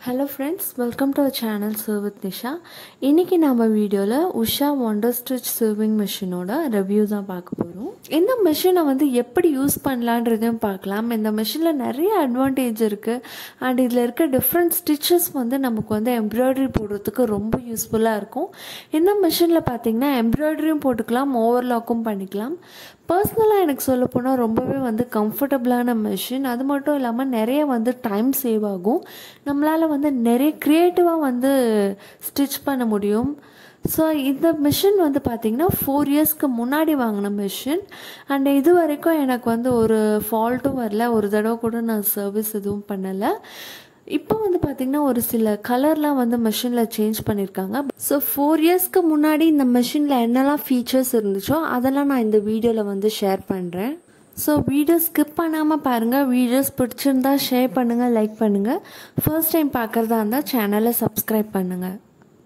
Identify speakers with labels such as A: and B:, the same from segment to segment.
A: hello friends welcome to our channel sew with Nisha இன்றைக்கி நம்ம வீடியோவில் உஷா ஒண்டர் ஸ்டிச் சர்விங் மிஷினோட ரிவ்யூ தான் பார்க்க போகிறோம் இந்த மிஷினை வந்து எப்படி யூஸ் பண்ணலான்றதையும் பார்க்கலாம் இந்த மிஷினில் நிறைய அட்வான்டேஜ் இருக்குது அண்ட் இதில் இருக்க டிஃப்ரெண்ட் ஸ்டிச்சஸ் வந்து நமக்கு வந்து எம்ப்ராய்டரி போடுறதுக்கு ரொம்ப யூஸ்ஃபுல்லாக இருக்கும் இந்த மிஷினில் பார்த்தீங்கன்னா எம்ப்ராய்டரியும் போட்டுக்கலாம் ஓவர்லாக்கும் பண்ணிக்கலாம் பர்சனலாக எனக்கு சொல்ல போனால் ரொம்பவே வந்து கம்ஃபர்டபுளான மிஷின் அது மட்டும் இல்லாமல் நிறைய வந்து டைம் சேவ் ஆகும் நம்மளால் வந்து நிறைய க்ரியேட்டிவாக வந்து ஸ்டிச் பண்ண முடியும் ஸோ இந்த மிஷின் வந்து பார்த்திங்கன்னா ஃபோர் இயர்ஸ்க்கு முன்னாடி வாங்கின மிஷின் அண்ட் இது வரைக்கும் எனக்கு வந்து ஒரு ஃபால்ட்டும் வரல ஒரு தடவை கூட நான் சர்வீஸ் எதுவும் பண்ணலை இப்போ வந்து பார்த்திங்கன்னா ஒரு சில கலர்லாம் வந்து மிஷினில் சேஞ்ச் பண்ணியிருக்காங்க ஸோ ஃபோர் இயர்ஸ்க்கு முன்னாடி இந்த மிஷினில் என்னெல்லாம் ஃபீச்சர்ஸ் இருந்துச்சோ அதெல்லாம் நான் இந்த வீடியோவில் வந்து ஷேர் பண்ணுறேன் ஸோ வீடியோ ஸ்கிப் பண்ணாமல் பாருங்கள் வீடியோஸ் பிடிச்சிருந்தா ஷேர் பண்ணுங்கள் லைக் பண்ணுங்கள் ஃபர்ஸ்ட் டைம் பார்க்குறதா இருந்தால் சேனலை சப்ஸ்கிரைப் பண்ணுங்கள்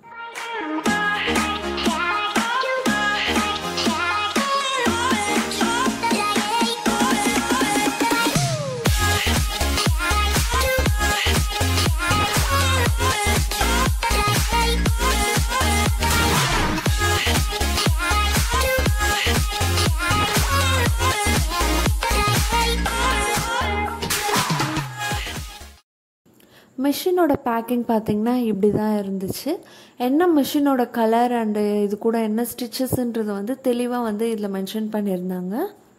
A: மிஷினோட பேக்கிங் பார்த்திங்கன்னா இப்படி தான் இருந்துச்சு என்ன மிஷினோட கலர் அண்டு இது கூட என்ன ஸ்டிச்சஸ்ன்றது வந்து தெளிவாக வந்து இதில் மென்ஷன் பண்ணியிருந்தாங்க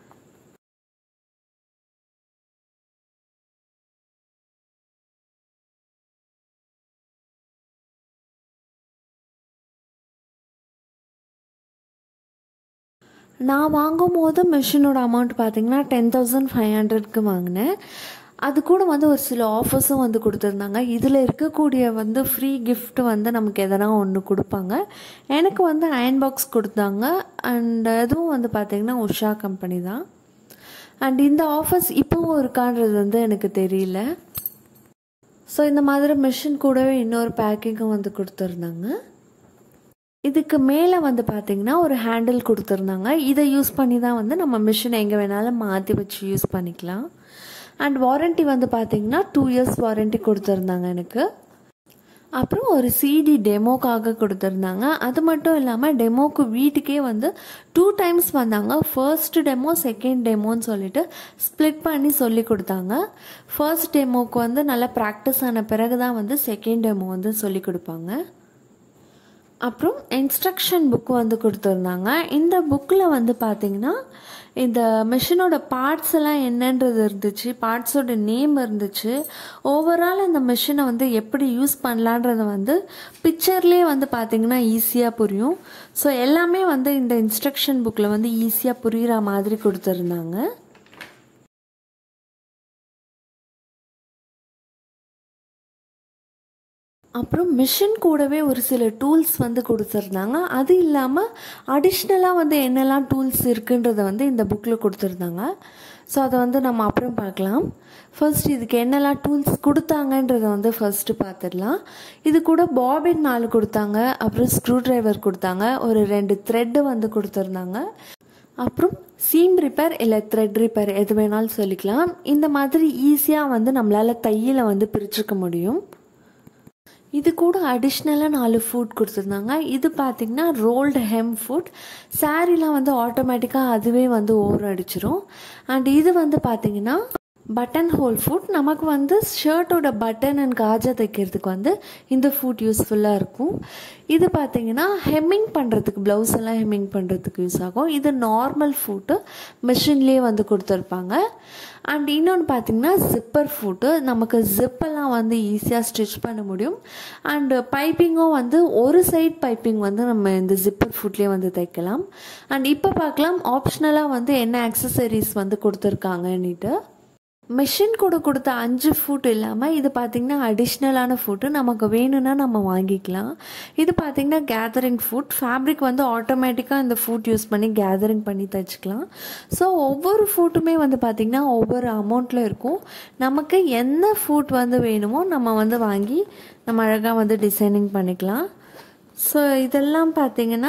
A: நான் வாங்கும் போது மிஷினோட அமௌண்ட் பார்த்தீங்கன்னா டென் தௌசண்ட் ஃபைவ் ஹண்ட்ரட்க்கு வாங்கினேன் அது கூட வந்து ஒரு சில ஆஃபர்ஸும் வந்து கொடுத்துருந்தாங்க இதில் இருக்கக்கூடிய வந்து ஃப்ரீ கிஃப்ட் வந்து நமக்கு எதனா ஒன்று கொடுப்பாங்க எனக்கு வந்து அயன் பாக்ஸ் கொடுத்தாங்க அண்ட் அதுவும் வந்து பார்த்திங்கன்னா உஷா கம்பெனி தான் அண்ட் இந்த ஆஃபர்ஸ் இப்போவும் இருக்கான்றது வந்து எனக்கு தெரியல ஸோ இந்த மாதிரி மிஷின் கூடவே இன்னொரு பேக்கிங்கும் வந்து கொடுத்துருந்தாங்க இதுக்கு மேலே வந்து பார்த்திங்கன்னா ஒரு ஹேண்டில் கொடுத்துருந்தாங்க இதை யூஸ் பண்ணி தான் வந்து நம்ம மிஷினை எங்கே வேணாலும் மாற்றி வச்சு யூஸ் பண்ணிக்கலாம் அண்ட் வாரண்ட்டி வந்து பார்த்திங்கன்னா டூ இயர்ஸ் வாரண்ட்டி கொடுத்துருந்தாங்க எனக்கு அப்புறம் ஒரு சிடி டெமோக்காக கொடுத்துருந்தாங்க அது மட்டும் இல்லாமல் டெமோக்கு வீட்டுக்கே வந்து டூ டைம்ஸ் வந்தாங்க ஃபர்ஸ்ட் டெமோ செகண்ட் டெமோன்னு சொல்லிட்டு ஸ்ப்ளிட் பண்ணி சொல்லி கொடுத்தாங்க ஃபர்ஸ்ட் டெமோக்கு வந்து நல்லா ப்ராக்டிஸ் ஆன பிறகு தான் வந்து செகண்ட் டெமோ வந்து சொல்லி கொடுப்பாங்க அப்புறம் இன்ஸ்ட்ரக்ஷன் புக் வந்து கொடுத்துருந்தாங்க இந்த புக்கில் வந்து பார்த்திங்கன்னா இந்த மிஷினோட பார்ட்ஸ் எல்லாம் என்னன்றது இருந்துச்சு பார்ட்ஸோட நேம் இருந்துச்சு ஓவரால் இந்த மிஷினை வந்து எப்படி யூஸ் பண்ணலான்றத வந்து பிக்சர்லேயே வந்து பார்த்திங்கன்னா ஈஸியாக புரியும் ஸோ எல்லாமே வந்து இந்த இன்ஸ்ட்ரக்ஷன் புக்கில் வந்து ஈஸியாக புரிகிற மாதிரி கொடுத்துருந்தாங்க அப்புறம் மிஷின் கூடவே ஒரு சில டூல்ஸ் வந்து கொடுத்துருந்தாங்க அது இல்லாமல் அடிஷ்னலாக வந்து என்னெல்லாம் டூல்ஸ் இருக்குன்றதை வந்து இந்த புக்கில் கொடுத்துருந்தாங்க ஸோ அதை வந்து நம்ம அப்புறம் பார்க்கலாம் ஃபர்ஸ்ட் இதுக்கு என்னெல்லாம் டூல்ஸ் கொடுத்தாங்கன்றதை வந்து ஃபர்ஸ்ட்டு பார்த்துடலாம் இது கூட பாபின் நாலு கொடுத்தாங்க அப்புறம் ஸ்க்ரூ ட்ரைவர் கொடுத்தாங்க ஒரு ரெண்டு த்ரெட்டு வந்து கொடுத்துருந்தாங்க அப்புறம் சீம் ரிப்பேர் இல்லை த்ரெட் ரிப்பேர் எது வேணாலும் சொல்லிக்கலாம் இந்த மாதிரி ஈஸியாக வந்து நம்மளால் தையில் வந்து பிரிச்சுக்க முடியும் இது கூட அடிஷ்னலாக நாலு ஃபுட் கொடுத்துருந்தாங்க இது பார்த்திங்கன்னா ரோல்டு ஹெம் ஃபுட் சாரீலாம் வந்து ஆட்டோமேட்டிக்காக அதுவே வந்து ஓவர் அடிச்சிரும் அண்ட் இது வந்து பார்த்திங்கன்னா பட்டன் ஹோல் ஃபுட் நமக்கு வந்து ஷர்ட்டோட பட்டன் அண்ட் காஜா தைக்கிறதுக்கு வந்து இந்த ஃபுட் யூஸ்ஃபுல்லாக இருக்கும் இது பார்த்திங்கன்னா ஹெம்மிங் பண்ணுறதுக்கு ப்ளவுஸ் எல்லாம் ஹெம்மிங் பண்ணுறதுக்கு யூஸ் ஆகும் இது நார்மல் ஃபுட்டு மிஷின்லேயே வந்து கொடுத்துருப்பாங்க அண்ட் இன்னொன்று பார்த்திங்கன்னா ஜிப்பர் ஃபுட்டு நமக்கு ஜிப்பெல்லாம் வந்து ஈஸியாக ஸ்டிச் பண்ண முடியும் அண்டு பைப்பிங்கும் வந்து ஒரு சைட் பைப்பிங் வந்து நம்ம இந்த ஜிப்பர் ஃபுட்லேயே வந்து தைக்கலாம் அண்ட் இப்போ பார்க்கலாம் ஆப்ஷனலாக வந்து என்ன அக்சசரிஸ் வந்து கொடுத்துருக்காங்கன்னுட்டு மிஷின் கூட கொடுத்த அஞ்சு ஃபுட் இல்லாமல் இது பார்த்திங்கன்னா அடிஷ்னலான ஃபுட்டு நமக்கு வேணும்னா நம்ம வாங்கிக்கலாம் இது பார்த்திங்கன்னா கேதரிங் ஃபுட் ஃபேப்ரிக் வந்து ஆட்டோமேட்டிக்காக இந்த ஃபுட் யூஸ் பண்ணி கேதரிங் பண்ணி தைச்சிக்கலாம் ஸோ ஒவ்வொரு ஃபுட்டுமே வந்து பார்த்திங்கன்னா ஒவ்வொரு அமௌண்ட்டில் இருக்கும் நமக்கு என்ன ஃபுட் வந்து வேணுமோ நம்ம வந்து வாங்கி நம்ம அழகாக வந்து டிசைனிங் பண்ணிக்கலாம் ஸோ இதெல்லாம் பார்த்திங்கன்னா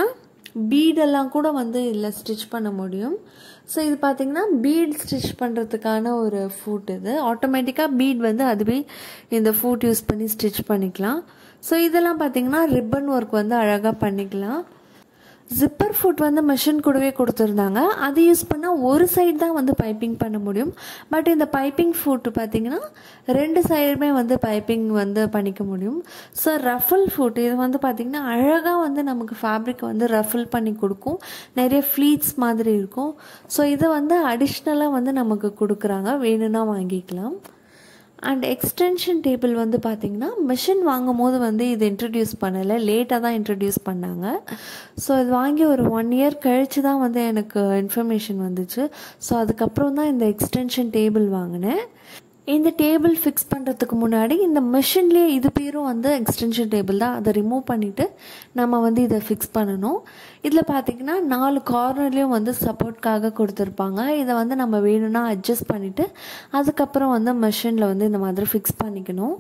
A: பீடெல்லாம் கூட வந்து இதில் ஸ்டிச் பண்ண முடியும் ஸோ இது பார்த்திங்கன்னா பீட் ஸ்டிச் பண்ணுறதுக்கான ஒரு ஃபூட் இது ஆட்டோமேட்டிக்காக பீட் வந்து அதுவே இந்த ஃபூட் யூஸ் பண்ணி ஸ்டிச் பண்ணிக்கலாம் ஸோ இதெல்லாம் பார்த்திங்கன்னா ரிப்பன் ஒர்க் வந்து அழகாக பண்ணிக்கலாம் ஜிப்பர் ஃபுட் வந்து மிஷின் கூடவே கொடுத்துருந்தாங்க அது யூஸ் பண்ணால் ஒரு சைடு தான் வந்து பைப்பிங் பண்ண முடியும் பட் இந்த பைப்பிங் ஃபுட் பார்த்திங்கன்னா ரெண்டு சைடுமே வந்து பைப்பிங் வந்து பண்ணிக்க முடியும் ஸோ ரஃபிள் ஃபுட் இது வந்து பார்த்திங்கன்னா அழகாக வந்து நமக்கு ஃபேப்ரிக் வந்து ரஃபிள் பண்ணி கொடுக்கும் நிறைய ஃப்ளீட்ஸ் மாதிரி இருக்கும் ஸோ இதை வந்து அடிஷ்னலாக வந்து நமக்கு கொடுக்குறாங்க வேணும்னா வாங்கிக்கலாம் அண்ட் எக்ஸ்டென்ஷன் டேபிள் வந்து பார்த்திங்கன்னா மிஷின் வாங்கும் போது வந்து இது இன்ட்ரடியூஸ் பண்ணலை லேட்டாக தான் இன்ட்ரடியூஸ் பண்ணாங்க ஸோ இது வாங்கி ஒரு ஒன் இயர் கழித்து தான் வந்து எனக்கு இன்ஃபர்மேஷன் வந்துச்சு ஸோ அதுக்கப்புறம் தான் இந்த எக்ஸ்டென்ஷன் டேபிள் வாங்கினேன் இந்த டேபிள் ஃபிக்ஸ் பண்ணுறதுக்கு முன்னாடி இந்த மிஷின்லேயே இது பேரும் வந்து எக்ஸ்டென்ஷன் டேபிள் தான் அதை ரிமூவ் பண்ணிவிட்டு நம்ம வந்து இதை ஃபிக்ஸ் பண்ணணும் இதில் பார்த்திங்கன்னா நாலு கார்னர்லேயும் வந்து சப்போர்ட்காக கொடுத்துருப்பாங்க இதை வந்து நம்ம வேணும்னா அட்ஜஸ்ட் பண்ணிவிட்டு அதுக்கப்புறம் வந்து மிஷினில் வந்து இந்த மாதிரி ஃபிக்ஸ் பண்ணிக்கணும்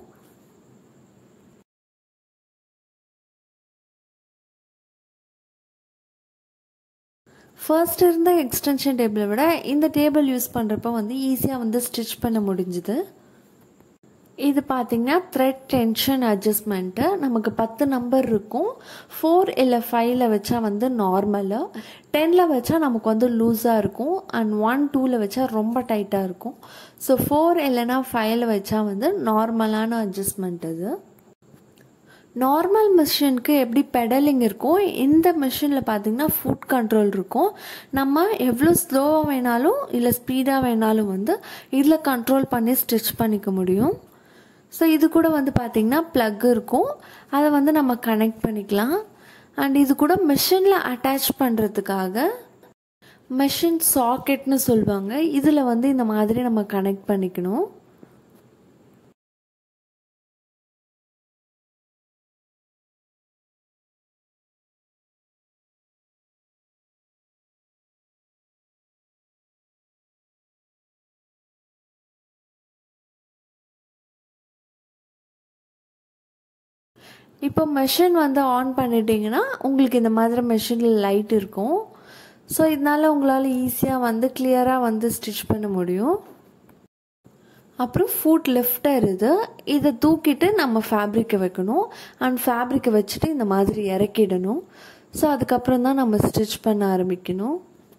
A: ஃபர்ஸ்ட் இருந்த எக்ஸ்டென்ஷன் டேபிளை விட இந்த டேபிள் யூஸ் பண்ணுறப்ப வந்து ஈஸியாக வந்து ஸ்டிச் பண்ண முடிஞ்சுது இது பார்த்திங்கன்னா த்ரெட் டென்ஷன் அட்ஜஸ்ட்மெண்ட்டு நமக்கு பத்து நம்பர் இருக்கும் ஃபோர் இல்லை ஃபைவ்ல வச்சா வந்து நார்மலு டெனில் வச்சா நமக்கு வந்து லூஸாக இருக்கும் அண்ட் ஒன் டூவில் வச்சா ரொம்ப டைட்டாக இருக்கும் ஸோ ஃபோர் இல்லைனா ஃபைவ்ல வச்சா வந்து நார்மலான அட்ஜஸ்ட்மெண்ட் இது நார்மல் மிஷினுக்கு எப்படி பெடலிங் இருக்கும் இந்த மிஷினில் பார்த்திங்கன்னா ஃபுட் கண்ட்ரோல் இருக்கும் நம்ம எவ்வளோ ஸ்லோவாக வேணாலும் இல்லை ஸ்பீடாக வேணாலும் வந்து இதில் கண்ட்ரோல் பண்ணி ஸ்டிச் பண்ணிக்க முடியும் ஸோ இது கூட வந்து பார்த்திங்கன்னா ப்ளக் இருக்கும் அதை வந்து நம்ம கனெக்ட் பண்ணிக்கலாம் அண்ட் இது கூட மிஷினில் அட்டாச் பண்ணுறதுக்காக மிஷின் சாக்கெட்னு சொல்லுவாங்க இதில் வந்து இந்த மாதிரி நம்ம கனெக்ட் பண்ணிக்கணும் இப்போ மெஷின் வந்து ஆன் பண்ணிட்டீங்கன்னா உங்களுக்கு இந்த மாதிரி மெஷினில் லைட் இருக்கும் ஸோ இதனால் உங்களால் ஈஸியாக வந்து கிளியராக வந்து ஸ்டிச் பண்ண முடியும் அப்புறம் ஃபுட் லிஃப்டர் இது இதை தூக்கிட்டு நம்ம ஃபேப்ரிக்கை வைக்கணும் அண்ட் ஃபேப்ரிக்கை வச்சுட்டு இந்த மாதிரி இறக்கிடணும் ஸோ அதுக்கப்புறம் தான் நம்ம ஸ்டிச் பண்ண ஆரம்பிக்கணும்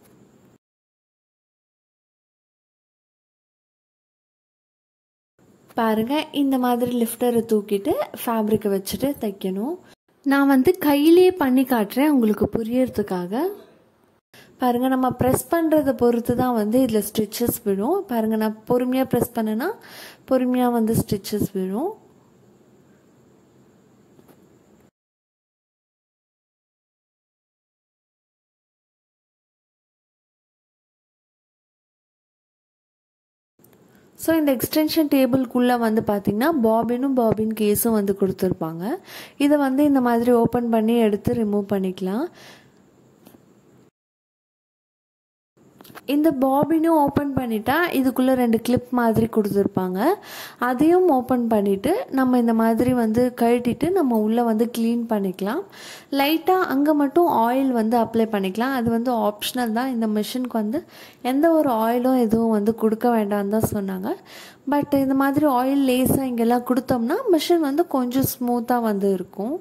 A: பாருங்க இந்த மாதிரி லிஃப்டரை தூக்கிட்டு ஃபேப்ரிக்கை வச்சுட்டு தைக்கணும் நான் வந்து கையிலே பண்ணி காட்டுறேன் உங்களுக்கு புரியறதுக்காக பாருங்க நம்ம ப்ரெஸ் பண்ணுறதை பொறுத்து தான் வந்து இதில் ஸ்டிச்சஸ் விழும் பாருங்க நான் பொறுமையாக ப்ரெஸ் பண்ணேன்னா பொறுமையாக வந்து ஸ்டிச்சஸ் விழும் ஸோ இந்த எக்ஸ்டென்ஷன் டேபிள்குள்ளே வந்து பார்த்திங்கன்னா பாபினும் பாபின் கேஸும் வந்து கொடுத்துருப்பாங்க இதை வந்து இந்த மாதிரி ஓப்பன் பண்ணி எடுத்து ரிமூவ் பண்ணிக்கலாம் இந்த பாபினும் ஓப்பன் பண்ணிட்டா இதுக்குள்ளே ரெண்டு கிளிப் மாதிரி கொடுத்துருப்பாங்க அதையும் ஓப்பன் பண்ணிவிட்டு நம்ம இந்த மாதிரி வந்து கழட்டிட்டு நம்ம உள்ளே வந்து க்ளீன் பண்ணிக்கலாம் லைட்டாக அங்கே மட்டும் ஆயில் வந்து அப்ளை பண்ணிக்கலாம் அது வந்து ஆப்ஷனல் தான் இந்த மிஷினுக்கு வந்து எந்த ஒரு ஆயிலும் எதுவும் வந்து கொடுக்க வேண்டாம்னு தான் சொன்னாங்க பட் இந்த மாதிரி ஆயில் லேஸாக இங்கெல்லாம் கொடுத்தோம்னா மிஷின் வந்து கொஞ்சம் ஸ்மூத்தாக வந்து இருக்கும்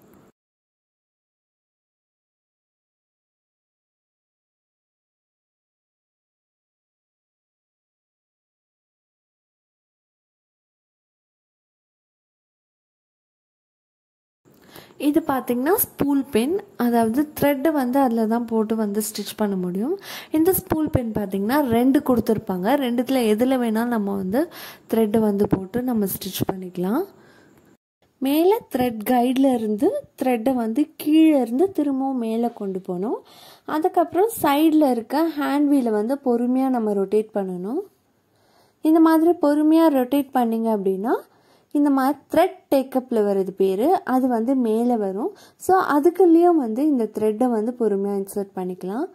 A: இது பார்த்திங்கன்னா ஸ்பூல் பென் அதாவது த்ரெட்டு வந்து அதில் தான் போட்டு வந்து ஸ்டிச் பண்ண முடியும் இந்த ஸ்பூல் பென் பார்த்திங்கன்னா ரெண்டு கொடுத்துருப்பாங்க ரெண்டுத்தில் எதில் வேணால் நம்ம வந்து த்ரெட்டை வந்து போட்டு நம்ம ஸ்டிச் பண்ணிக்கலாம் மேலே த்ரெட் கைடில் இருந்து த்ரெட்டை வந்து கீழே இருந்து திரும்பவும் மேலே கொண்டு போகணும் அதுக்கப்புறம் சைடில் இருக்க ஹேண்ட் வீலை வந்து பொறுமையாக நம்ம ரொட்டேட் பண்ணணும் இந்த மாதிரி பொறுமையாக ரொட்டேட் பண்ணிங்க அப்படின்னா இந்த மாதிரி த்ரெட் டேக்கப்பில் வருது பேர் அது வந்து மேலே வரும் ஸோ அதுக்குள்ளேயும் வந்து இந்த த்ரெட்டை வந்து பொறுமையாக இன்சர்ட் பண்ணிக்கலாம்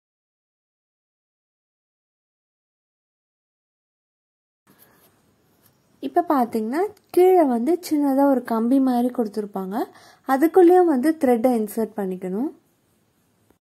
A: இப்போ பார்த்தீங்கன்னா கீழே வந்து சின்னதாக ஒரு கம்பி மாதிரி கொடுத்துருப்பாங்க அதுக்குள்ளேயும் வந்து த்ரெட்டை இன்சர்ட் பண்ணிக்கணும்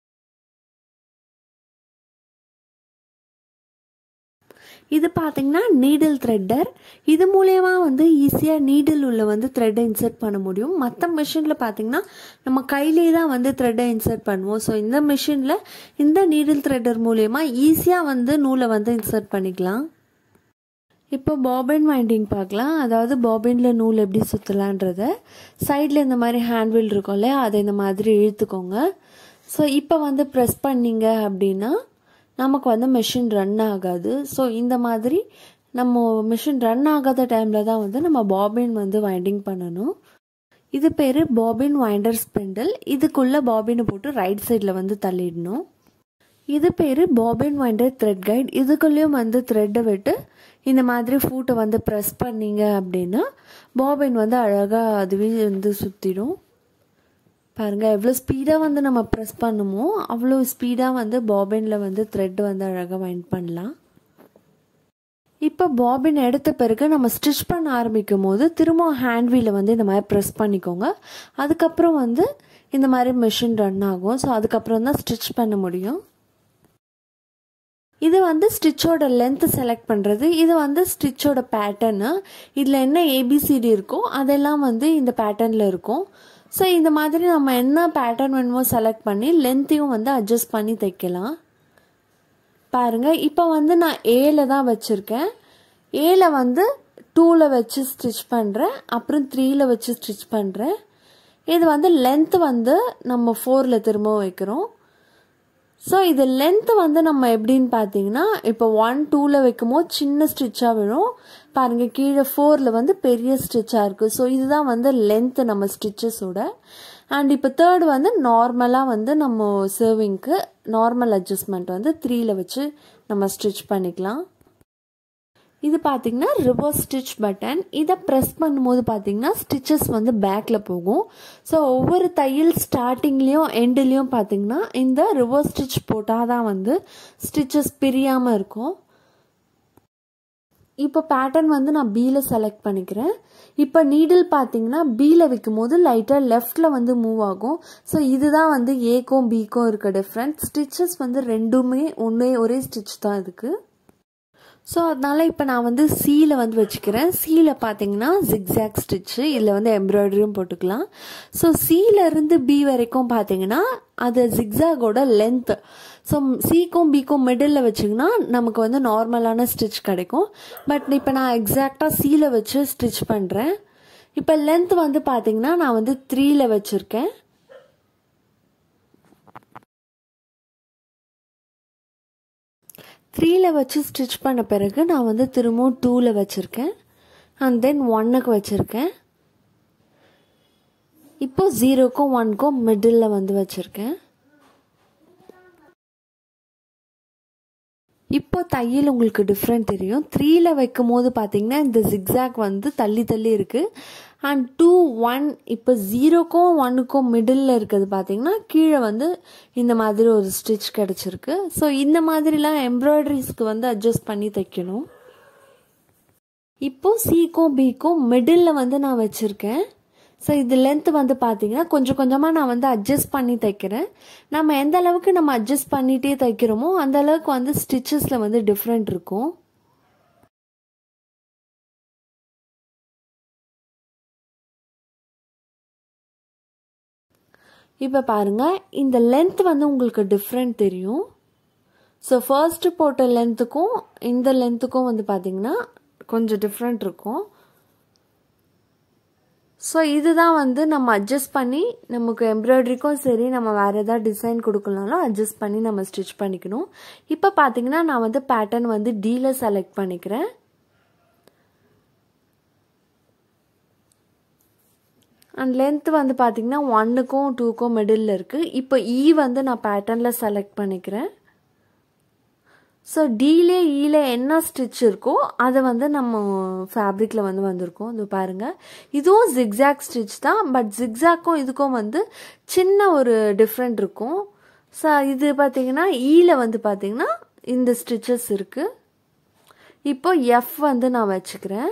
A: இது பார்த்தீங்கன்னா நீடில் த்ரெட்டர் இது மூலயமா வந்து ஈஸியாக நீடில் உள்ள வந்து த்ரெட்டை இன்சர்ட் பண்ண முடியும் மற்ற மிஷினில் பார்த்தீங்கன்னா நம்ம கையிலே தான் வந்து த்ரெட்டை இன்சர்ட் பண்ணுவோம் ஸோ இந்த மிஷினில் இந்த நீடில் த்ரெட்டர் மூலயமா ஈஸியாக வந்து நூலை வந்து இன்சர்ட் பண்ணிக்கலாம் இப்போ பாபின் வைண்டிங் பார்க்கலாம் அதாவது பாபினில் நூல் எப்படி சுற்றலான்றத சைடில் இந்த மாதிரி ஹேண்ட்வில் இருக்கும்ல அதை இந்த மாதிரி இழுத்துக்கோங்க ஸோ இப்போ வந்து ப்ரெஸ் பண்ணிங்க அப்படின்னா நமக்கு வந்து மிஷின் ரன் ஆகாது ஸோ இந்த மாதிரி நம்ம மிஷின் ரன் ஆகாத டைமில் தான் வந்து நம்ம பாபின் வந்து வைண்டிங் பண்ணணும் இது பேர் பாபின் வைண்டர் ஸ்பெண்டல் இதுக்குள்ளே பாபினை போட்டு ரைட் சைடில் வந்து தள்ளிடணும் இது பேர் பாபின் வைண்டர் த்ரெட் கைட் இதுக்குள்ளேயும் வந்து த்ரெட்டை விட்டு இந்த மாதிரி ஃபூட்டை வந்து ப்ரெஸ் பண்ணிங்க அப்படின்னா பாபின் வந்து அழகாக அதுவே வந்து சுற்றிடும் பாருங்கள் எவ்வளோ ஸ்பீடாக வந்து நம்ம ப்ரெஸ் பண்ணுமோ அவ்வளோ ஸ்பீடாக வந்து பாபினில் வந்து த்ரெட் வந்து அழகாக வைண்ட் பண்ணலாம் இப்போ பாபின் எடுத்த பிறகு நம்ம ஸ்டிச் பண்ண ஆரம்பிக்கும் போது திரும்ப ஹேண்ட் வீலை வந்து இந்த மாதிரி ப்ரெஸ் பண்ணிக்கோங்க அதுக்கப்புறம் வந்து இந்த மாதிரி மிஷின் ரன் ஆகும் ஸோ அதுக்கப்புறம் தான் ஸ்டிச் பண்ண முடியும் இது வந்து ஸ்டிச்சோட லென்த் செலக்ட் பண்ணுறது இது வந்து ஸ்டிச்சோட பேட்டர்னு இதில் என்ன ஏபிசிடி இருக்கோ அதெல்லாம் வந்து இந்த பேட்டர்னில் இருக்கும் ஸோ இந்த மாதிரி நம்ம என்ன பேட்டர்ன் வேணுமோ செலக்ட் பண்ணி லென்த்தையும் வந்து அட்ஜஸ்ட் பண்ணி தைக்கலாம் பாருங்கள் இப்போ வந்து நான் ஏல தான் வச்சுருக்கேன் ஏல வந்து டூவில் வச்சு ஸ்டிச் பண்ணுறேன் அப்புறம் த்ரீயில் வச்சு ஸ்டிச் பண்ணுறேன் இது வந்து லென்த் வந்து நம்ம ஃபோரில் திரும்ப வைக்கிறோம் ஸோ இது லென்த்து வந்து நம்ம எப்படின்னு பார்த்தீங்கன்னா இப்போ ஒன் டூவில் வைக்கும்போது சின்ன ஸ்டிச்சாக விழும் பாருங்கள் கீழே ஃபோரில் வந்து பெரிய ஸ்டிச்சாக இருக்குது ஸோ இதுதான் வந்து லென்த்து நம்ம ஸ்டிச்சஸோட அண்ட் இப்போ தேர்டு வந்து நார்மலாக வந்து நம்ம சர்விங்க்கு நார்மல் அட்ஜஸ்ட்மெண்ட் வந்து த்ரீயில் வச்சு நம்ம ஸ்டிச் பண்ணிக்கலாம் இது பார்த்தீங்கன்னா ரிவர்ஸ் ஸ்டிச் பட்டன் இதை ப்ரெஸ் பண்ணும்போது பார்த்தீங்கன்னா ஸ்டிச்சஸ் வந்து பேக்கில் போகும் ஸோ ஒவ்வொரு தையல் ஸ்டார்டிங்லேயும் எண்டுலேயும் பார்த்தீங்கன்னா இந்த ரிவர்ஸ் ஸ்டிச் போட்டால் தான் வந்து ஸ்டிச்சஸ் பிரியாமல் இருக்கும் இப்போ பேட்டர்ன் வந்து நான் பீல செலக்ட் பண்ணிக்கிறேன் இப்போ நீடில் பார்த்தீங்கன்னா பீல வைக்கும் போது லைட்டாக லெஃப்டில் வந்து மூவ் ஆகும் ஸோ இதுதான் வந்து ஏக்கும் பிக்கும் இருக்க டிஃப்ரெண்ட் ஸ்டிச்சஸ் வந்து ரெண்டுமே ஒன்றே ஒரே ஸ்டிச் தான் இருக்குது ஸோ அதனால் இப்போ நான் வந்து சீல வந்து வச்சுக்கிறேன் சீல பார்த்தீங்கன்னா ஜிக்ஸாக் ஸ்டிச்சு இதில் வந்து எம்ப்ராய்டரியும் போட்டுக்கலாம் ஸோ சீலேருந்து பி வரைக்கும் பார்த்தீங்கன்னா அது ஜிக்ஸாகோட லென்த் ஸோ சிக்கும் பிக்கும் மிடில் வச்சிங்கன்னா நமக்கு வந்து நார்மலான ஸ்டிச் கிடைக்கும் பட் இப்போ நான் எக்ஸாக்டாக சீல வச்சு ஸ்டிச் பண்ணுறேன் இப்போ லென்த் வந்து பார்த்தீங்கன்னா நான் வந்து த்ரீல வச்சுருக்கேன் த்ரீயில் வச்சு ஸ்டிச் பண்ண பிறகு நான் வந்து திரும்பவும் டூவில் வச்சுருக்கேன் அண்ட் தென் ஒன்னுக்கு வச்சுருக்கேன் இப்போ ஜீரோக்கும் ஒன்க்கும் மிடில் வந்து வச்சுருக்கேன் இப்போ தையல் உங்களுக்கு டிஃப்ரெண்ட் தெரியும் த்ரீயில் வைக்கும் போது பார்த்தீங்கன்னா இந்த ஜிக்ஸாக் வந்து தள்ளி தள்ளி இருக்குது அண்ட் டூ ஒன் இப்போ ஜீரோக்கும் ஒன்னுக்கும் மிடில் இருக்கிறது பார்த்தீங்கன்னா கீழே வந்து இந்த மாதிரி ஒரு ஸ்டிச் கிடச்சிருக்கு ஸோ இந்த மாதிரிலாம் எம்ப்ராய்டரிஸ்க்கு வந்து அட்ஜஸ்ட் பண்ணி தைக்கணும் இப்போ சிக்கும் பிக்கும் மிடில் வந்து நான் வச்சுருக்கேன் ஸோ இது லென்த் வந்து பார்த்தீங்கன்னா கொஞ்சம் கொஞ்சமாக நான் வந்து அட்ஜஸ்ட் பண்ணி தைக்கிறேன் நம்ம எந்த அளவுக்கு நம்ம அட்ஜஸ்ட் பண்ணிகிட்டே தைக்கிறோமோ அந்த அளவுக்கு வந்து ஸ்டிச்சஸில் வந்து டிஃப்ரெண்ட் இருக்கும் இப்போ பாருங்கள் இந்த லென்த் வந்து உங்களுக்கு டிஃப்ரெண்ட் தெரியும் ஸோ ஃபர்ஸ்ட் போட்ட லென்த்துக்கும் இந்த லென்த்துக்கும் வந்து பார்த்தீங்கன்னா கொஞ்சம் டிஃப்ரெண்ட் இருக்கும் ஸோ இதுதான் வந்து நம்ம அட்ஜஸ்ட் பண்ணி நமக்கு எம்ப்ராய்டரிக்கும் சரி நம்ம வேறு எதாவது டிசைன் கொடுக்கலனாலும் அட்ஜஸ்ட் பண்ணி நம்ம ஸ்டிச் பண்ணிக்கணும் இப்போ பார்த்தீங்கன்னா நான் வந்து பேட்டர்ன் வந்து டீல செலக்ட் பண்ணிக்கிறேன் அண்ட் லென்த் வந்து பார்த்தீங்கன்னா ஒன்னுக்கும் டூக்கும் மிடில் இருக்குது இப்போ இ வந்து நான் பேட்டர்னில் செலக்ட் பண்ணிக்கிறேன் ஸோ டீலே ஈல என்ன ஸ்டிச் இருக்கோ அதை வந்து நம்ம ஃபேப்ரிக்கில் வந்து வந்திருக்கோம் இது பாருங்கள் இதுவும் ஜிக்ஸாக் ஸ்டிச் தான் பட் ஜிக்ஸாக்கும் இதுக்கும் வந்து சின்ன ஒரு டிஃப்ரெண்ட் இருக்கும் ஸோ இது பார்த்தீங்கன்னா ஈல வந்து பார்த்தீங்கன்னா இந்த ஸ்டிச்சஸ் இருக்குது இப்போ எஃப் வந்து நான் வச்சுக்கிறேன்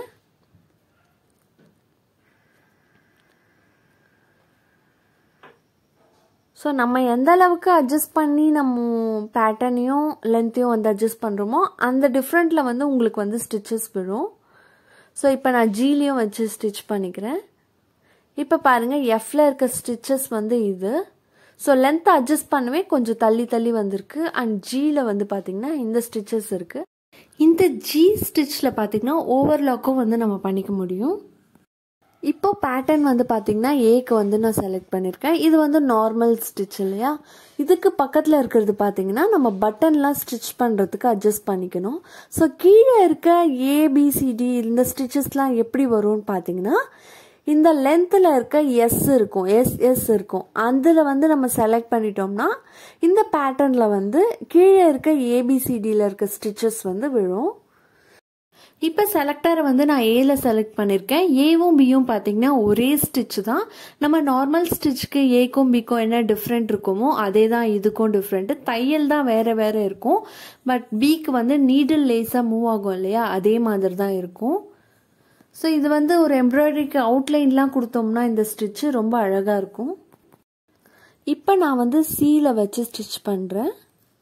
A: ஸோ நம்ம எந்த அளவுக்கு அட்ஜஸ்ட் பண்ணி நம்ம பேட்டர்னையும் லென்த்தையும் வந்து அட்ஜஸ்ட் பண்ணுறோமோ அந்த டிஃப்ரெண்ட்டில் வந்து உங்களுக்கு வந்து ஸ்டிச்சஸ் விழும் ஸோ இப்போ நான் ஜீலையும் வச்சு ஸ்டிச் பண்ணிக்கிறேன் இப்போ பாருங்கள் எஃப்ல இருக்க ஸ்டிச்சஸ் வந்து இது ஸோ லென்த்தை அட்ஜஸ்ட் பண்ணவே கொஞ்சம் தள்ளி தள்ளி வந்திருக்கு அண்ட் ஜியில் வந்து பார்த்திங்கன்னா இந்த ஸ்டிச்சஸ் இருக்குது இந்த ஜி ஸ்டிச்சில் பார்த்திங்கன்னா ஓவர்லாக்கும் வந்து நம்ம பண்ணிக்க முடியும் இப்போ பேட்டர்ன் வந்து பார்த்திங்கன்னா ஏக்கு வந்து நான் செலக்ட் பண்ணியிருக்கேன் இது வந்து நார்மல் ஸ்டிச் இல்லையா இதுக்கு பக்கத்தில் இருக்கிறது பார்த்தீங்கன்னா நம்ம பட்டன்லாம் ஸ்டிச் பண்ணுறதுக்கு அட்ஜஸ்ட் பண்ணிக்கணும் ஸோ கீழே இருக்க ஏபிசிடி இந்த ஸ்டிச்சஸ்லாம் எப்படி வரும்னு பார்த்தீங்கன்னா இந்த லென்த்தில் இருக்க எஸ் இருக்கும் எஸ் எஸ் இருக்கும் அதில் வந்து நம்ம செலக்ட் பண்ணிட்டோம்னா இந்த பேட்டர்னில் வந்து கீழே இருக்க ஏபிசிடியில் இருக்க ஸ்டிச்சஸ் வந்து விழும் இப்போ செலக்டரை வந்து நான் ஏல செலக்ட் பண்ணியிருக்கேன் ஏவும் பியும் பார்த்தீங்கன்னா ஒரே ஸ்டிச் தான் நம்ம நார்மல் ஸ்டிச்சுக்கு ஏக்கும் பிக்கும் என்ன டிஃப்ரெண்ட் இருக்குமோ அதே தான் இதுக்கும் டிஃப்ரெண்ட்டு தையல் தான் வேறு வேறு இருக்கும் பட் பிக்கு வந்து நீடில் லேஸாக மூவ் ஆகும் இல்லையா அதே மாதிரி தான் இருக்கும் ஸோ இது வந்து ஒரு எம்ப்ராய்டரிக்கு அவுட்லைன்லாம் கொடுத்தோம்னா இந்த ஸ்டிச்சு ரொம்ப அழகாக இருக்கும் இப்போ நான் வந்து சீல வச்சு ஸ்டிச் பண்ணுறேன்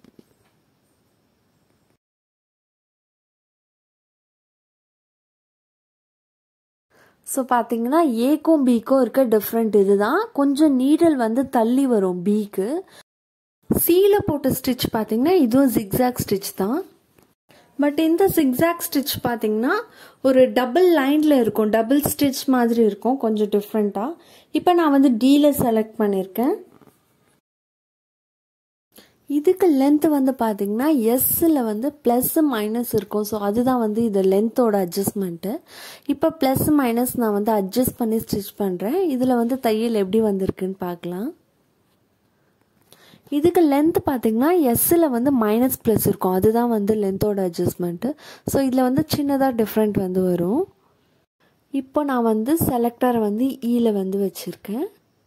A: ஸோ பார்த்தீங்கன்னா ஏக்கும் பிக்கும் இருக்க டிஃப்ரெண்ட் இதுதான் கொஞ்சம் நீடல் வந்து தள்ளி வரும் பிக்கு சீல போட்ட ஸ்டிச் பார்த்தீங்கன்னா இதுவும் ஜிக்ஸாக் ஸ்டிச் தான் பட் இந்த சிக்ஸாக் ஸ்டிச் பார்த்தீங்கன்னா ஒரு டபுள் லைனில் இருக்கும் டபுள் ஸ்டிச் மாதிரி இருக்கும் கொஞ்சம் டிஃப்ரெண்ட்டாக இப்போ நான் வந்து டீல செலக்ட் பண்ணியிருக்கேன் இதுக்கு லென்த் வந்து பார்த்தீங்கன்னா எஸ்ஸில் வந்து ப்ளஸ் மைனஸ் இருக்கும் ஸோ அதுதான் வந்து இது லென்த்தோட அட்ஜஸ்ட்மெண்ட்டு இப்போ ப்ளஸ் மைனஸ் நான் வந்து அட்ஜஸ்ட் பண்ணி ஸ்டிச் பண்ணுறேன் இதில் வந்து தையல் எப்படி வந்திருக்குன்னு பார்க்கலாம் இதுக்கு லென்த் பார்த்தீங்கன்னா எஸ்ஸில் வந்து மைனஸ் ப்ளஸ் இருக்கும் அதுதான் வந்து லென்த்தோட அட்ஜஸ்ட்மெண்ட்டு ஸோ இதில் வந்து சின்னதாக டிஃப்ரெண்ட் வந்து வரும் இப்போ நான் வந்து செலக்டரை வந்து ஈல வந்து வச்சுருக்கேன்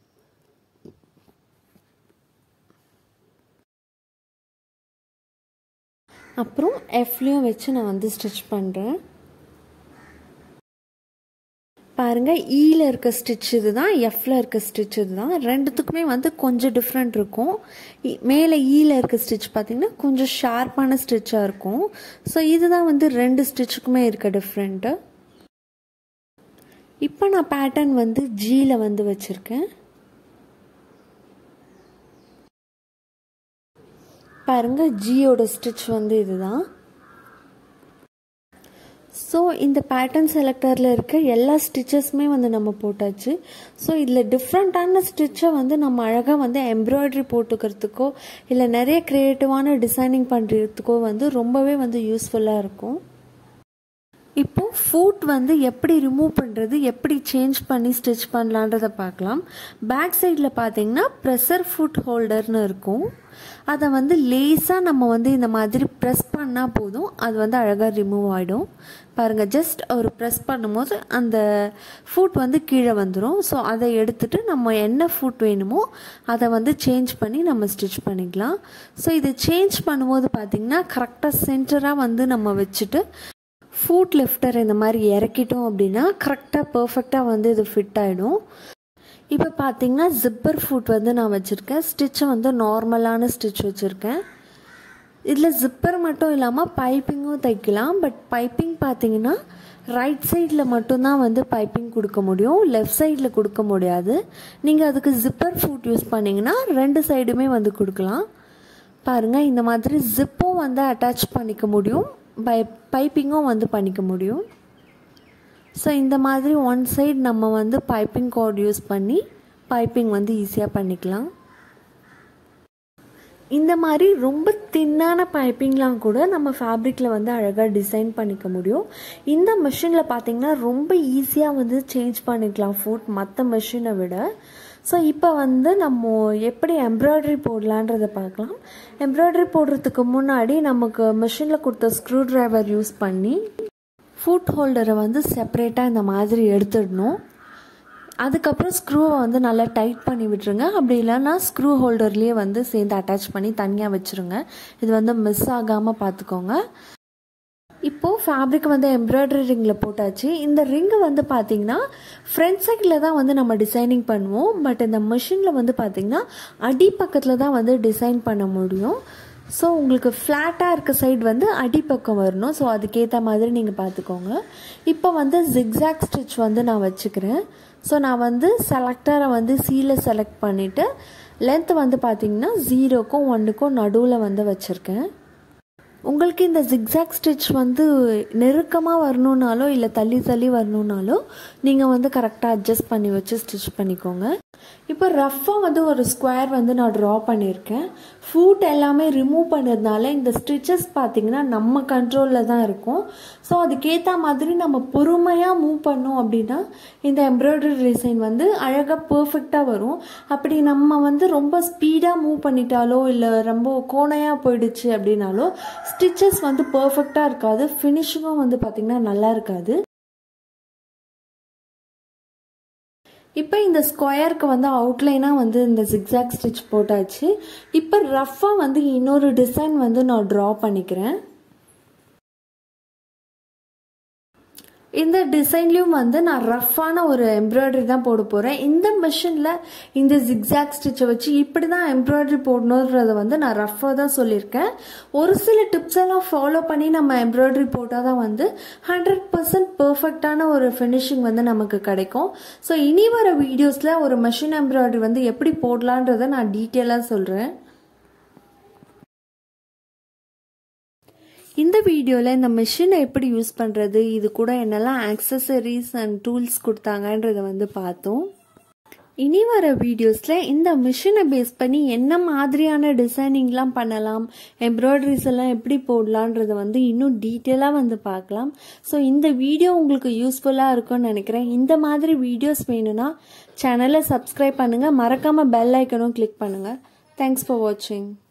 A: அப்புறம் எஃப்லேயும் வச்சு நான் வந்து ஸ்டிச் பண்ணுறேன் பாருங்கள் ஈல இருக்க ஸ்டிச் இது தான் எஃப்ல இருக்க ஸ்டிச் இது தான் ரெண்டுத்துக்குமே வந்து கொஞ்சம் டிஃப்ரெண்ட் இருக்கும் மேலே ஈல இருக்க ஸ்டிச் பார்த்திங்கன்னா கொஞ்சம் ஷார்ப்பான ஸ்டிச்சாக இருக்கும் ஸோ இதுதான் வந்து ரெண்டு ஸ்டிச்சுக்குமே இருக்க டிஃப்ரெண்ட்டு இப்போ நான் பேட்டர்ன் வந்து ஜியில் வந்து வச்சுருக்கேன் பாருங்க ஜியோட ஸ்டிச் வந்து இதுதான் ஸோ இந்த பேட்டர்ன் செலக்டரில் இருக்க எல்லா ஸ்டிச்சஸுமே வந்து நம்ம போட்டாச்சு ஸோ இதில் டிஃப்ரெண்ட்டான ஸ்டிச்சை வந்து நம்ம அழகாக வந்து எம்ப்ராய்டரி போட்டுக்கிறதுக்கோ இல்லை நிறைய க்ரியேட்டிவான டிசைனிங் பண்ணுறதுக்கோ வந்து ரொம்பவே வந்து யூஸ்ஃபுல்லாக இருக்கும் இப்போ ஃபுட் வந்து எப்படி ரிமூவ் பண்ணுறது எப்படி சேஞ்ச் பண்ணி ஸ்டிச் பண்ணலான்றதை பார்க்கலாம் பேக் சைடில் பார்த்தீங்கன்னா ப்ரெஷர் ஃபுட் ஹோல்டர்னு இருக்கும் அதை வந்து லேஸாக நம்ம வந்து இந்த மாதிரி ப்ரெஸ் பண்ணால் போதும் அது வந்து அழகாக ரிமூவ் ஆகிடும் பாருங்கள் ஜஸ்ட் ஒரு ப்ரெஸ் பண்ணும்போது அந்த ஃபுட் வந்து கீழே வந்துடும் ஸோ அதை எடுத்துகிட்டு நம்ம என்ன ஃபுட் வேணுமோ அதை வந்து சேஞ்ச் பண்ணி நம்ம ஸ்டிச் பண்ணிக்கலாம் ஸோ இது சேஞ்ச் பண்ணும்போது பார்த்திங்கன்னா கரெக்டாக சென்டராக வந்து நம்ம வச்சுட்டு ஃபுட் லிஃப்டர் இந்த மாதிரி இறக்கிட்டோம் அப்படின்னா கரெக்டாக பர்ஃபெக்டாக வந்து இது ஃபிட் ஆகிடும் இப்போ பார்த்தீங்கன்னா ஜிப்பர் ஃபுட் வந்து நான் வச்சுருக்கேன் ஸ்டிச்சை வந்து நார்மலான ஸ்டிச் வச்சுருக்கேன் இதில் ஜிப்பர் மட்டும் இல்லாமல் பைப்பிங்கும் தைக்கலாம் பட் பைப்பிங் பார்த்தீங்கன்னா ரைட் சைடில் மட்டும்தான் வந்து பைப்பிங் கொடுக்க முடியும் லெஃப்ட் சைடில் கொடுக்க முடியாது நீங்கள் அதுக்கு ஜிப்பர் ஃபுட் யூஸ் பண்ணிங்கன்னா ரெண்டு சைடுமே வந்து கொடுக்கலாம் பாருங்கள் இந்த மாதிரி ஜிப்பும் வந்து அட்டாச் பண்ணிக்க முடியும் பை பைப்பிங்கும் வந்து பண்ணிக்க முடியும் ஸோ இந்த மாதிரி ஒன் சைடு நம்ம வந்து பைப்பிங் கோட் யூஸ் பண்ணி பைப்பிங் வந்து ஈஸியாக பண்ணிக்கலாம் இந்த மாதிரி ரொம்ப தின்னான பைப்பிங்லாம் கூட நம்ம ஃபேப்ரிக்கில் வந்து அழகாக டிசைன் பண்ணிக்க முடியும் இந்த மிஷினில் பார்த்தீங்கன்னா ரொம்ப ஈஸியாக வந்து சேஞ்ச் பண்ணிக்கலாம் ஃபுட் மற்ற மிஷினை விட ஸோ இப்போ வந்து நம்ம எப்படி எம்ப்ராய்டரி போடலான்றதை பார்க்கலாம் எம்ப்ராய்டரி போடுறதுக்கு முன்னாடி நமக்கு மிஷினில் கொடுத்த ஸ்க்ரூ ட்ரைவர் யூஸ் பண்ணி ஃபுட் ஹோல்டரை வந்து செப்பரேட்டாக இந்த மாதிரி எடுத்துடணும் அதுக்கப்புறம் ஸ்க்ரூவை வந்து நல்லா டைட் பண்ணி விட்டுருங்க அப்படி இல்லைன்னா ஸ்க்ரூ ஹோல்டர்லேயே வந்து சேர்ந்து அட்டாச் பண்ணி தனியாக வச்சுருங்க இது வந்து மிஸ் ஆகாமல் பார்த்துக்கோங்க இப்போது ஃபேப்ரிக் வந்து எம்ப்ராய்டரி ரிங்கில் போட்டாச்சு இந்த ரிங்கு வந்து பார்த்திங்கன்னா ஃப்ரண்ட் சைடில் தான் வந்து நம்ம டிசைனிங் பண்ணுவோம் பட் இந்த மிஷினில் வந்து பார்த்திங்கன்னா அடி பக்கத்தில் தான் வந்து டிசைன் பண்ண முடியும் ஸோ உங்களுக்கு ஃப்ளாட்டாக இருக்க சைடு வந்து அடிப்பக்கம் வரணும் ஸோ அதுக்கேற்ற மாதிரி நீங்கள் பார்த்துக்கோங்க இப்போ வந்து ஜிக்ஸாக் ஸ்டிச் வந்து நான் வச்சுக்கிறேன் ஸோ நான் வந்து செலக்டரை வந்து சீல செலக்ட் பண்ணிவிட்டு லென்த் வந்து பார்த்திங்கன்னா ஜீரோக்கும் ஒன்றுக்கும் நடுவில் வந்து வச்சுருக்கேன் உங்களுக்கு இந்த ஜிக்ஸாக் ஸ்டிச் வந்து நெருக்கமாக வரணுன்னாலோ இல்லை தள்ளி தள்ளி வரணுன்னாலோ நீங்கள் வந்து கரெக்டாக அட்ஜஸ்ட் பண்ணி வச்சு ஸ்டிச் பண்ணிக்கோங்க இப்போ ரஃப்பாக வந்து ஒரு ஸ்கொயர் வந்து நான் ட்ரா பண்ணியிருக்கேன் ஃபூட் எல்லாமே ரிமூவ் பண்ணதுனால இந்த ஸ்டிச்சஸ் பார்த்தீங்கன்னா நம்ம கண்ட்ரோலில் தான் இருக்கும் ஸோ அதுக்கேற்ற மாதிரி நம்ம பொறுமையாக மூவ் பண்ணோம் அப்படின்னா இந்த எம்ப்ராய்டரி டிசைன் வந்து அழகாக பர்ஃபெக்டாக வரும் அப்படி நம்ம வந்து ரொம்ப ஸ்பீடாக மூவ் பண்ணிட்டாலோ இல்லை ரொம்ப கோணையாக போயிடுச்சு அப்படின்னாலோ ஸ்டிச்சஸ் வந்து பர்ஃபெக்டாக இருக்காது ஃபினிஷிங்கும் வந்து பார்த்திங்கன்னா நல்லா இருக்காது இப்போ இந்த ஸ்கொயருக்கு வந்து அவுட்லைனாக வந்து இந்த ஜிக்ஸாக் ஸ்டிச் போட்டாச்சு இப்போ ரஃப்பாக வந்து இன்னொரு டிசைன் வந்து நான் ட்ரா பண்ணிக்கிறேன் இந்த டிசைன்லேயும் வந்து நான் ரஃப்பான ஒரு எம்ப்ராய்டரி தான் போட போகிறேன் இந்த மிஷினில் இந்த ஜிக்ஸாக் ஸ்டிச்சை வச்சு இப்படி தான் எம்ப்ராய்டரி போடணுன்றத வந்து நான் ரஃப்பாக தான் சொல்லியிருக்கேன் ஒரு சில டிப்ஸ் எல்லாம் ஃபாலோ பண்ணி நம்ம எம்ப்ராய்டரி போட்டால் தான் வந்து ஹண்ட்ரட் பர்சன்ட் பர்ஃபெக்டான ஒரு ஃபினிஷிங் வந்து நமக்கு கிடைக்கும் ஸோ இனி வர வீடியோஸில் ஒரு மிஷின் எம்ப்ராய்டரி வந்து எப்படி போடலான்றதை நான் டீட்டெயிலாக சொல்கிறேன் இந்த வீடியோவில் இந்த மிஷினை எப்படி யூஸ் பண்ணுறது இது கூட என்னெல்லாம் ஆக்சசரிஸ் அண்ட் டூல்ஸ் கொடுத்தாங்கன்றத வந்து பார்த்தோம் இனி வர வீடியோஸில் இந்த மிஷினை பேஸ் பண்ணி என்ன மாதிரியான டிசைனிங்லாம் பண்ணலாம் எம்ப்ராய்டரிஸ் எல்லாம் எப்படி போடலான்றத வந்து இன்னும் டீட்டெயிலாக வந்து பார்க்கலாம் ஸோ இந்த வீடியோ உங்களுக்கு யூஸ்ஃபுல்லாக இருக்கும்னு நினைக்கிறேன் இந்த மாதிரி வீடியோஸ் வேணும்னா சேனலை சப்ஸ்கிரைப் பண்ணுங்கள் மறக்காமல் பெல் ஐக்கனும் கிளிக் பண்ணுங்கள் தேங்க்ஸ் ஃபார் வாட்சிங்